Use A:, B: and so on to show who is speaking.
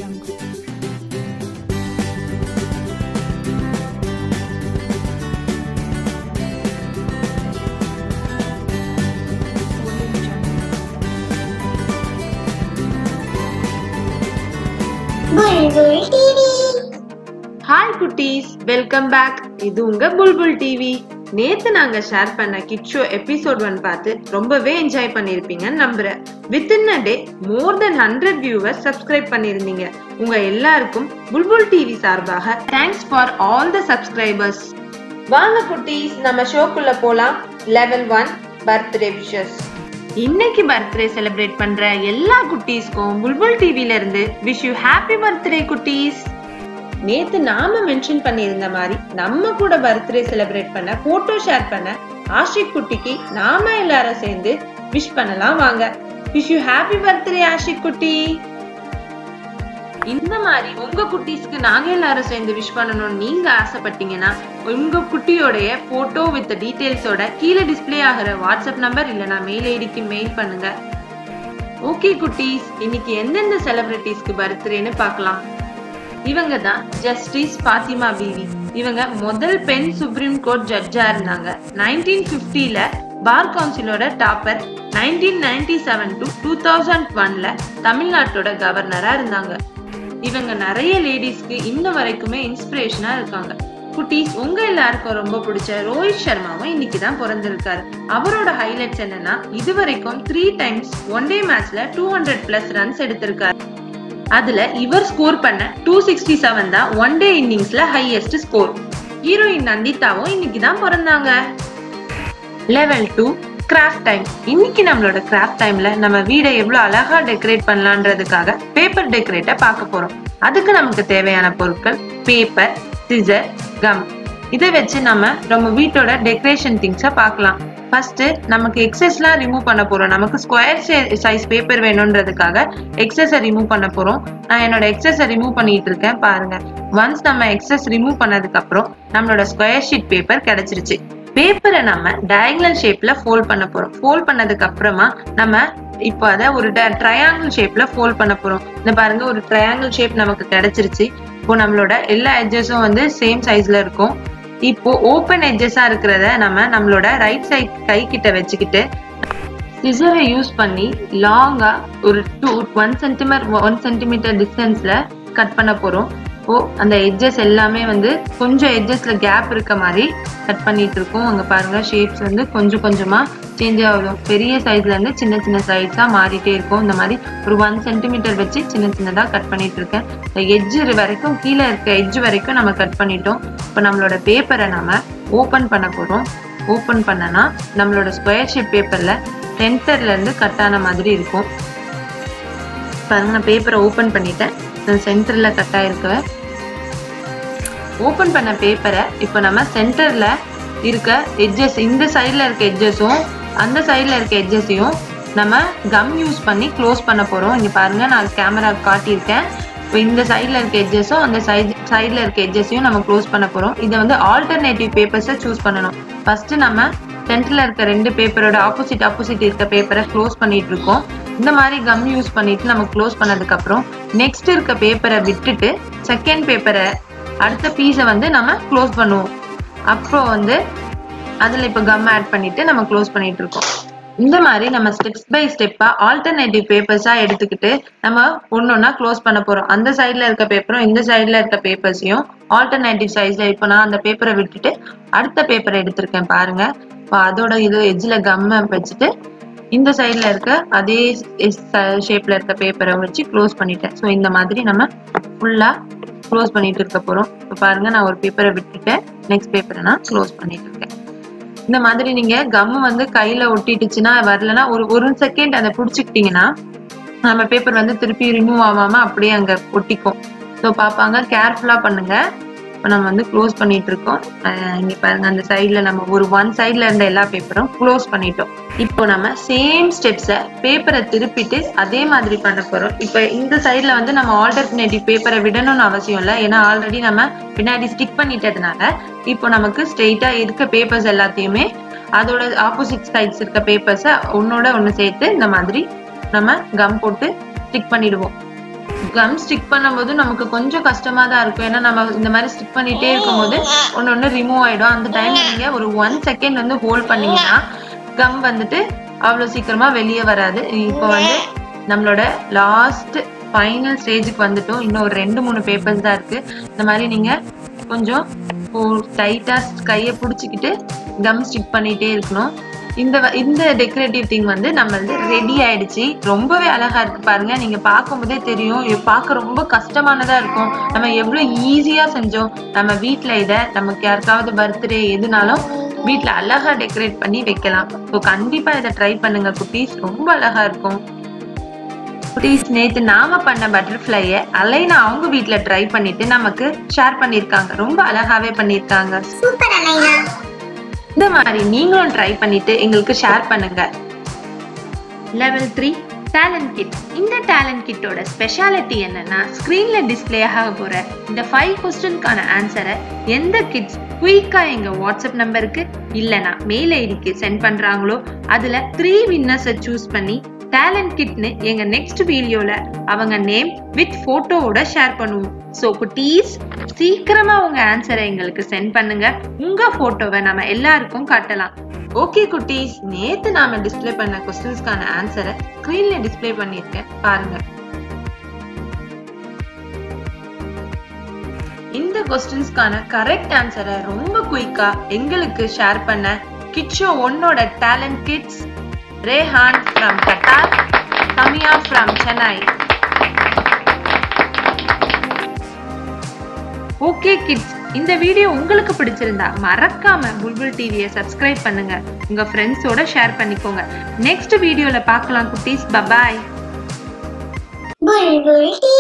A: jungle. Audio jungle.
B: Bulbul TV
C: hi குட்டீஸ் welcome back இது உங்க புல்புல் டிவி நேத்து நாங்க ஷேர் பண்ண கிட் ஷோ எபிசோட் ஒன் பார்த்து ரொம்பவே என்ஜாய் பண்ணிருப்பீங்கன்னு நம்புறேன் within a day more then hundred viewers subscribe பண்ணிருந்தீங்க உங்க எல்லாருக்கும் புல்புல் டிவி சார்பாக thanks for all the subscribers வாங்க குட்டீஸ் நம்ம ஷோக்குள்ள போலாம் லெவல் ஒன் பர்த்டே விஷஸ் இன்னைக்கு பர்த்டே செலிப்ரேட் பண்ற எல்லா குட்டீஸ்க்கும் புல்புல் டிவில இருந்து விஷ் யூ ஹாப்பி பர்த்டே குட்டீஸ் நேத்து நாம மென்ஷன் பண்ணியிருந்த மாதிரி நம்ம கூட பர்த்டே செலிப்ரேட் பண்ண போட்டோ ஷேர் பண்ண ஆஷிக் குட்டிக்கு நாம எல்லாரும் சேர்ந்து விஷ் பண்ணலாம் வாங்க wish you happy birthday Ashik குட்டி இந்த மாதிரி உங்க குட்டீஸ்க்கு நாங்க எல்லாரும் சேர்ந்து விஷ் பண்ணணும்னு நீங்க ஆசைப்பட்டீங்கன்னா உங்க குட்டியோடைய போட்டோ வித் டீடைல்ஸோட கீழே டிஸ்ப்ளே ஆகிற வாட்ஸ்அப் நம்பர் இல்லைனா மெயில் ஐடிக்கு மெயில் பண்ணுங்க ஓகே குட்டீஸ் இன்னைக்கு எந்தெந்த செலிபிரிட்டிஸ்க்கு பர்த்டேன்னு பார்க்கலாம் இவங்க தான் ஜஸ்டிஸ் பாத்திமா பிவி இவங்க முதல் பெண் சுப்ரீம் கோர்ட் ஜட்ஜா இருந்தாங்க நைன்டீன் பிப்டில பார் கவுன்சிலோட topper nineteen ninety seven to two thousand ஒன்ல தமிழ்நாட்டோட கவர்னரா இருந்தாங்க இவங்க நிறைய லேடிஸ்க்கு இன்ன வரைக்குமே இன்ஸ்பிரேஷனா இருக்காங்க குட்டீஸ் உங்க எல்லாருக்கும் ரொம்ப பிடிச்ச ரோஹித் சர்மாவும் இன்னைக்கு தான் பிறந்திருக்காரு அவரோட ஹைலைட்ஸ் என்னன்னா இது வரைக்கும் த்ரீ டைம்ஸ் ஒன் டே மேட்ச்ல டூ ஹண்ட்ரட் பிளஸ் ரன்ஸ் எடுத்திருக்காரு அதுல இவர் ஸ்கோர் பண்ண டூ சிக்ஸ்டி செவன் தான் ஒன் டே இன்னிங்ஸ்ல ஹையஸ்ட் ஸ்கோர் ஹீரோயின் நந்திதாவும் இன்னைக்கு தான் பிறந்தாங்க லெவல் டூ கிராஃப்ட் டைம் இன்னைக்கு நம்மளோட கிராஃப்ட் டைம்ல நம்ம வீடை எவ்வளவு அழகா டெக்கரேட் பண்ணலான்றதுக்காக பேப்பர் டெக்கரேட்டை பார்க்க போறோம் அதுக்கு நமக்கு தேவையான பொருட்கள் பேப்பர் சிசர் கம் இதை வச்சு நம்ம நம்ம வீட்டோட டெக்கரேஷன் திங்ஸை பார்க்கலாம் ஃபர்ஸ்ட் நமக்கு எக்ஸஸ்லாம் ரிமூவ் பண்ண போறோம் நமக்கு ஸ்கொயர் சைஸ் பேப்பர் வேணுன்றதுக்காக எக்ஸஸை ரிமூவ் பண்ண போறோம் நான் என்னோட எக்ஸஸை ரிமூவ் பண்ணிட்டு இருக்கேன் பாருங்க ஒன்ஸ் நம்ம எக்ஸஸ் ரிமூவ் பண்ணதுக்கு அப்புறம் நம்மளோட ஸ்கொயர் ஷீட் பேப்பர் கிடைச்சிருச்சு பேப்பரை நம்ம டயகனல் ஷேப்ல ஃபோல்ட் பண்ண போறோம் ஃபோல்ட் பண்ணதுக்கு அப்புறமா நம்ம இப்போ அதை ஒரு ட்ரையாங்கிள் ஷேப்ல ஃபோல்ட் பண்ண போறோம் இந்த பாருங்க ஒரு ட்ரையாங்கிள் ஷேப் நமக்கு கிடைச்சிருச்சு இப்போ நம்மளோட எல்லா எட்ஜஸும் வந்து சேம் சைஸ்ல இருக்கும் இப்போ ஓப்பன் எட்ஜஸா இருக்கிறத நம்ம நம்மளோட ரைட் சைட் கை கிட்ட வச்சுக்கிட்டு சிசரை யூஸ் பண்ணி லாங்கா ஒரு two one centimeter one centimeter டிஸ்டன்ஸ்ல கட் பண்ண போறோம் இப்போ அந்த எட்ஜஸ் எல்லாமே வந்து கொஞ்சம் எட்ஜஸ்ல கேப் இருக்க மாதிரி கட் பண்ணிட்டு இருக்கோம் அங்க பாருங்க ஷேப்ஸ் வந்து கொஞ்சம் கொஞ்சமா சேஞ்ச் ஆகும் பெரிய சைஸ்ல இருந்து சின்ன சின்ன சைஸா மாறிட்டே இருக்கும் இந்த மாதிரி ஒரு ஒன் சென்டிமீட்டர் வச்சு சின்ன சின்னதா கட் பண்ணிட்டு இருக்கேன் இந்த எட்ஜ் வரைக்கும் கீழே இருக்க எட்ஜ் வரைக்கும் நம்ம கட் பண்ணிட்டோம் இப்போ நம்மளோட பேப்பரை நம்ம ஓபன் பண்ண போறோம் ஓபன் பண்ணனா நம்மளோட ஸ்கொயர் ஷேப் பேப்பர்ல சென்டர்ல இருந்து கட் ஆன மாதிரி இருக்கும் பாருங்க நான் பேப்பரை ஓபன் பண்ணிட்டேன் சென்டர்ல கட் ஆயிருக்கு ஓபன் பண்ண பேப்பரை இப்போ நம்ம சென்டர்ல இருக்க எட்ஜஸ் இந்த சைட்ல இருக்க எட்ஜஸும் அந்த சைட்ல இருக்க எட்ஜஸையும் நம்ம கம் யூஸ் பண்ணி க்ளோஸ் பண்ண போறோம் இங்க பாருங்க நான் கேமரா காட்டியிருக்கேன் இப்போ இந்த சைட்ல இருக்க எட்ஜஸும் அந்த சைட் சைட்ல இருக்க எட்ஜஸையும் நம்ம க்ளோஸ் பண்ண போறோம் இதை வந்து ஆல்டர்னேட்டிவ் பேப்பர்ஸை சூஸ் பண்ணணும் ஃபர்ஸ்ட் நம்ம சென்டர்ல இருக்க ரெண்டு பேப்பரோட ஆப்போசிட் ஆப்போசிட் இருக்க பேப்பரை க்ளோஸ் பண்ணிட்டு இருக்கோம் இந்த மாதிரி கம் யூஸ் பண்ணிட்டு நம்ம க்ளோஸ் பண்ணதுக்கு அப்புறம் நெக்ஸ்ட் இருக்க பேப்பரை விட்டுட்டு செகண்ட் பேப்பரை அடுத்த பீஸை வந்து நம்ம க்ளோஸ் பண்ணுவோம் அப்போ வந்து அதில் இப்போ கம் ஆட் பண்ணிட்டு நம்ம க்ளோஸ் பண்ணிட்டு இருக்கோம் இந்த மாதிரி நம்ம ஸ்டெப்ஸ் பை ஸ்டெப்பா ஆல்டர்னேட்டிவ் பேப்பர்ஸா எடுத்துக்கிட்டு நம்ம ஒன்னொன்னா க்ளோஸ் பண்ண போறோம் அந்த சைட்ல இருக்க பேப்பரும் இந்த சைட்ல இருக்க பேப்பர்ஸையும் ஆல்டர்னேட்டிவ் சைஸ்ல இப்போ நான் அந்த பேப்பரை விட்டுட்டு அடுத்த பேப்பரை எடுத்திருக்கேன் பாருங்க இப்போ அதோட இது எஜ்ஜில் கம்மை வச்சுட்டு இந்த சைட்ல இருக்க அதே ஷேப்ல இருக்க பேப்பரை வச்சு க்ளோஸ் பண்ணிட்டேன் ஸோ இந்த மாதிரி நம்ம ஃபுல்லா க்ளோஸ் பண்ணிட்டு இருக்க போறோம் இப்போ பாருங்க நான் ஒரு பேப்பரை விட்டுட்டேன் நெக்ஸ்ட் பேப்பரை நான் க்ளோஸ் பண்ணிட்டு இருக்கேன் இந்த மாதிரி நீங்க கம் வந்து கையில ஒட்டிட்டுச்சுன்னா வரலன்னா ஒரு ஒரு செகண்ட் அதை பிடிச்சிக்கிட்டீங்கன்னா நம்ம பேப்பர் வந்து திருப்பி ரிமூவ் ஆகாம அப்படியே அங்க ஒட்டிக்கும் ஸோ பார்ப்பாங்க கேர்ஃபுல்லா பண்ணுங்க இப்போ நம்ம வந்து க்ளோஸ் பண்ணிட்டு இருக்கோம் அஹ் இங்க பாருங்க அந்த சைட்ல நம்ம ஒரு ஒன் சைட்ல இருந்த எல்லா பேப்பரும் க்ளோஸ் பண்ணிட்டோம் இப்போ நம்ம சேம் ஸ்டெப்ஸை பேப்பரை திருப்பிட்டு அதே மாதிரி பண்ண போறோம் இப்போ இந்த சைட்ல வந்து நம்ம ஆல்டர்னேட்டிவ் பேப்பரை விடணும்னு அவசியம் இல்லை ஏன்னா ஆல்ரெடி நம்ம பின்னாடி ஸ்டிக் பண்ணிட்டதுனால இப்போ நமக்கு ஸ்ட்ரெயிட்டா இருக்க பேப்பர்ஸ் எல்லாத்தையுமே அதோட ஆப்போசிட் சைட்ஸ் இருக்க பேப்பர்ஸை ஒன்னோட ஒன்று சேர்த்து இந்த மாதிரி நம்ம கம் போட்டு ஸ்டிக் பண்ணிடுவோம் கம் ஸ்டிக் பண்ணும்போது நமக்கு கொஞ்சம் கஷ்டமா தான் இருக்கும் ஏன்னா நம்ம இந்த மாதிரி ஸ்டிக் பண்ணிட்டே இருக்கும்போது ஒன்று ஒன்று ரிமூவ் ஆயிடும் அந்த டைம்ல நீங்க ஒரு ஒன் செகண்ட் வந்து ஹோல்ட் பண்ணீங்கன்னா கம் வந்துட்டு அவ்வளோ சீக்கிரமா வெளியே வராது இப்போ வந்து நம்மளோட லாஸ்ட் ஃபைனல் ஸ்டேஜுக்கு வந்துட்டோம் இன்னும் ஒரு ரெண்டு மூணு பேப்பர்ஸ் தான் இருக்கு இந்த மாதிரி நீங்க கொஞ்சம் டைட்டா கையை பிடிச்சிக்கிட்டு கம் ஸ்டிக் பண்ணிட்டே இருக்கணும் இந்த வ- இந்த டெக்கரேட்டிவ் திங் வந்து நம்மளது ரெடி ஆயிடுச்சு ரொம்பவே அழகா இருக்கு பாருங்க நீங்க பார்க்கும்போதே தெரியும் இது பார்க்க ரொம்ப கஷ்டமானதா இருக்கும் நம்ம எவ்வளவு ஈஸியா செஞ்சோம் நம்ம வீட்ல இத நமக்கு யாருக்காவது பர்த்டே எதுனாலும் வீட்ல அழகா டெக்கரேட் பண்ணி வைக்கலாம் ஸோ கண்டிப்பா இதை ட்ரை பண்ணுங்க குட்டீஸ் ரொம்ப அழகா இருக்கும் குட்டீஸ் நேத்து நாம பண்ண பட்டர்ஃப்ளைய அலைனா அவங்க வீட்ல ட்ரை பண்ணிட்டு நமக்கு ஷேர் பண்ணிருக்காங்க ரொம்ப அழகாவே பண்ணிருக்காங்க
B: சூப்பர் அலைனா
C: இந்த மாதிரி நீங்களும் ட்ரை பண்ணிட்டு எங்களுக்கு ஷேர் பண்ணுங்க லெவல் த்ரீ டேலண்ட் கிட் இந்த டேலண்ட் கிட்டோட ஸ்பெஷாலிட்டி என்னன்னா ஸ்க்ரீன்ல டிஸ்ப்ளே ஆக போற இந்த ஃபைவ் கொஸ்டின்கான ஆன்சரை எந்த கிட்ஸ் குயிக்கா எங்க வாட்ஸ்அப் நம்பருக்கு இல்லனா மெயில் ஐடிக்கு சென்ட் பண்றாங்களோ அதுல த்ரீ வின்னர்ஸை சூஸ் பண்ணி டேலண்ட் கிட்னு எங்க நெக்ஸ்ட் வீடியோல அவங்க நேம் வித் போட்டோவோட ஷேர் பண்ணுவோம் ஸோ குட்டீஸ் சீக்கிரமா உங்க ஆன்சரை எங்களுக்கு சென்ட் பண்ணுங்க உங்க போட்டோவை நம்ம எல்லாருக்கும் காட்டலாம் ஓகே குட்டீஸ் நேத்து நாம டிஸ்ப்ளே பண்ண கொஸ்டின்ஸ்க்கான ஆன்சரை ஸ்கிரீன்ல டிஸ்ப்ளே பண்ணிருக்கேன் பாருங்க இந்த கொஸ்டின்ஸ்க்கான கரெக்ட் ஆன்சரை ரொம்ப குயிக்கா எங்களுக்கு ஷேர் பண்ண கிட்ஷோ ஒன்னோட talent kids Rehan from Qatar Samiya from Chennai okay kids இந்த வீடியோ உங்களுக்கு பிடிச்சிருந்தா மறக்காம புல்புல் டிவியை சப்ஸ்கிரைப் பண்ணுங்க உங்க ஃப்ரெண்ட்ஸோட ஷேர் பண்ணிக்கோங்க நெக்ஸ்ட் வீடியோல பார்க்கலாம் குட்டீஸ் பபாய்
B: புல்புல்